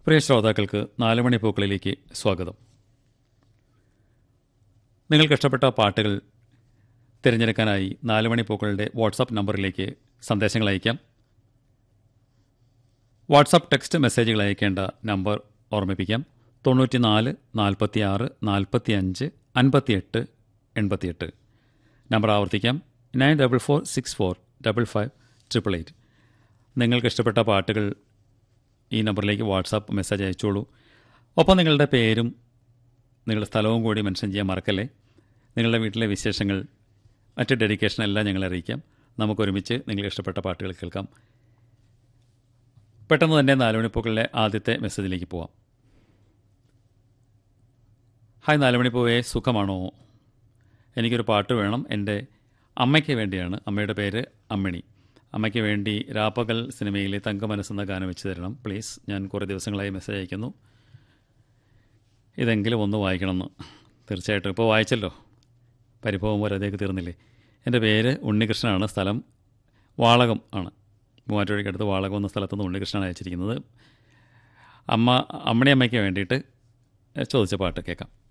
പ്രിയ ശ്രോതാക്കൾക്ക് നാല് മണി പൂക്കളിലേക്ക് സ്വാഗതം നിങ്ങൾക്ക് ഇഷ്ടപ്പെട്ട പാട്ടുകൾ തിരഞ്ഞെടുക്കാനായി നാല് മണി പൂക്കളുടെ വാട്സാപ്പ് നമ്പറിലേക്ക് സന്ദേശങ്ങൾ അയക്കാം വാട്സാപ്പ് ടെക്സ്റ്റ് മെസ്സേജുകൾ അയക്കേണ്ട നമ്പർ ഓർമ്മിപ്പിക്കാം തൊണ്ണൂറ്റി നാല് നാൽപ്പത്തി ആറ് നാൽപ്പത്തി അഞ്ച് അൻപത്തിയെട്ട് എൺപത്തിയെട്ട് നമ്പർ ആവർത്തിക്കാം nine double four six four double five triple eight നിങ്ങൾക്ക് ഇഷ്ടപ്പെട്ട പാട്ടുകൾ ഈ നമ്പറിലേക്ക് വാട്സാപ്പ് മെസ്സേജ് അയച്ചോളൂ ഒപ്പം നിങ്ങളുടെ പേരും നിങ്ങളുടെ സ്ഥലവും കൂടി മെൻഷൻ ചെയ്യാൻ മറക്കല്ലേ നിങ്ങളുടെ വീട്ടിലെ വിശേഷങ്ങൾ മറ്റ് ഡെഡിക്കേഷൻ എല്ലാം ഞങ്ങളെ അറിയിക്കാം നമുക്കൊരുമിച്ച് നിങ്ങൾക്ക് ഇഷ്ടപ്പെട്ട പാട്ടുകൾ കേൾക്കാം പെട്ടെന്ന് തന്നെ നാലുമണിപ്പൂക്കളിലെ ആദ്യത്തെ മെസ്സേജിലേക്ക് പോവാം ഹായ് നാലുമണിപ്പൂവേ സുഖമാണോ എനിക്കൊരു പാട്ട് വേണം എൻ്റെ അമ്മയ്ക്ക് വേണ്ടിയാണ് അമ്മയുടെ പേര് അമ്മിണി അമ്മയ്ക്ക് വേണ്ടി രാപ്പകൽ സിനിമയിലെ തങ്കമനസ്സെന്ന ഗാനം വെച്ച് തരണം പ്ലീസ് ഞാൻ കുറേ ദിവസങ്ങളായി മെസ്സേജ് അയക്കുന്നു ഇതെങ്കിലും ഒന്ന് വായിക്കണമെന്ന് തീർച്ചയായിട്ടും ഇപ്പോൾ വായിച്ചല്ലോ പരിഭവം പോലെ അതേക്ക് തീർന്നില്ലേ എൻ്റെ പേര് ഉണ്ണികൃഷ്ണനാണ് സ്ഥലം വാളകം ആണ് മൂവാറ്റുപുഴയ്ക്കടുത്ത് വാളകം എന്ന സ്ഥലത്തുനിന്ന് ഉണ്ണികൃഷ്ണനാണ് അയച്ചിരിക്കുന്നത് അമ്മ അമ്മണി അമ്മയ്ക്ക് വേണ്ടിയിട്ട് ചോദിച്ച പാട്ട് കേൾക്കാം